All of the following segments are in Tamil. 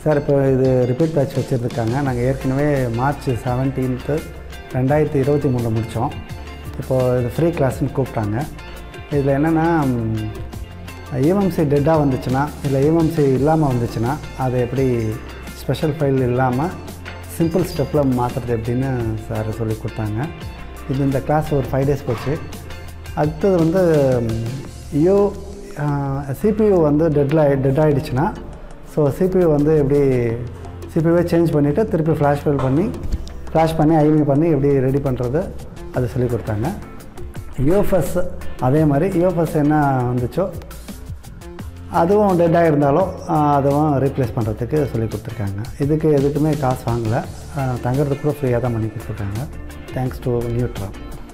சார் இப்போ இது ரிப்பீட் பேட்ச் வச்சுருக்காங்க நாங்கள் ஏற்கனவே மார்ச் செவன்டீன்த்து ரெண்டாயிரத்தி இருபத்தி மூணில் முடித்தோம் இப்போது இது ஃப்ரீ கிளாஸ்னு கூப்பிட்டாங்க இதில் என்னென்னா ஈஎம்சி டெட்டாக வந்துச்சுன்னா இல்லை ஈஎம்சி இல்லாமல் வந்துச்சுன்னா அதை எப்படி ஸ்பெஷல் ஃபைல் இல்லாமல் சிம்பிள் ஸ்டெப்பில் மாற்றுறது எப்படின்னு சார் சொல்லி கொடுத்தாங்க இது இந்த கிளாஸ் ஒரு ஃபைவ் டேஸ் போச்சு அடுத்தது வந்து யோ சிபியூ வந்து டெட்ல டெட் ஆகிடுச்சுன்னா ஸோ சிபியூ வந்து எப்படி சிபியூவே சேஞ்ச் பண்ணிவிட்டு திருப்பி ஃப்ளாஷ் ஃபைல் பண்ணி ஃப்ளாஷ் பண்ணி ஐமி பண்ணி எப்படி ரெடி பண்ணுறது அது சொல்லி கொடுத்தாங்க யூஎஃப்எஸ் அதே மாதிரி யூஎஃப்எஸ் என்ன வந்துச்சோ அதுவும் டெட்டாக இருந்தாலும் ஆஹ், அதுவும் ரீப்ளேஸ் பண்ணுறதுக்கு சொல்லி கொடுத்துருக்காங்க இதுக்கு எதுக்குமே காசு வாங்கலை ஆஹ், தங்குறதுக்கு கூட ஃப்ரீயாக தான் பண்ணி கொடுத்துருக்காங்க தேங்க்ஸ் டு நியூட்ரா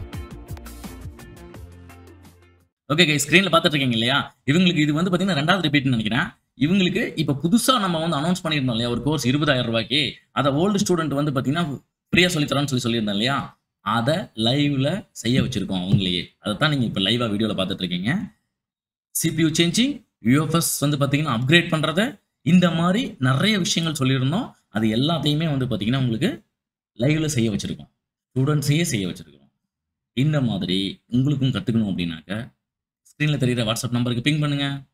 ஓகே கை ஸ்க்ரீனில் பார்த்துட்டு இருக்கீங்க இல்லையா இவங்களுக்கு இது வந்து பார்த்தீங்கன்னா ரெண்டாவது ரிப்பீட்னு நினைக்கிறேன் இவங்களுக்கு இப்போ புதுசாக நம்ம வந்து அனௌன்ஸ் பண்ணியிருந்தோம் இல்லையா ஒரு கோர்ஸ் இருபதாயிரம் ரூபாய்க்கு அதை ஓல்டு ஸ்டூடெண்ட் வந்து பார்த்தீங்கன்னா ஃப்ரீயாக சொல்லித்தரோன்னு சொல்லி சொல்லியிருந்தோம் இல்லையா அதை லைவ்ல செய்ய வச்சிருக்கோம் அவங்களையே அதை தான் நீங்கள் இப்போ லைவாக வீடியோவில் பார்த்துட்டு இருக்கீங்க சிபியூ சேஞ்சிங் யூஎஃப்எஸ் வந்து பார்த்தீங்கன்னா அப்கிரேட் பண்ணுறத இந்த மாதிரி நிறைய விஷயங்கள் சொல்லியிருந்தோம் அது எல்லாத்தையுமே வந்து பார்த்தீங்கன்னா உங்களுக்கு லைவ்ல செய்ய வச்சிருக்கோம் ஸ்டூடெண்ட்ஸையே செய்ய வச்சிருக்கோம் இந்த மாதிரி உங்களுக்கும் கற்றுக்கணும் அப்படின்னாக்க ஸ்க்ரீனில் தெரியுற வாட்ஸ்அப் நம்பருக்கு பிங் பண்ணுங்கள்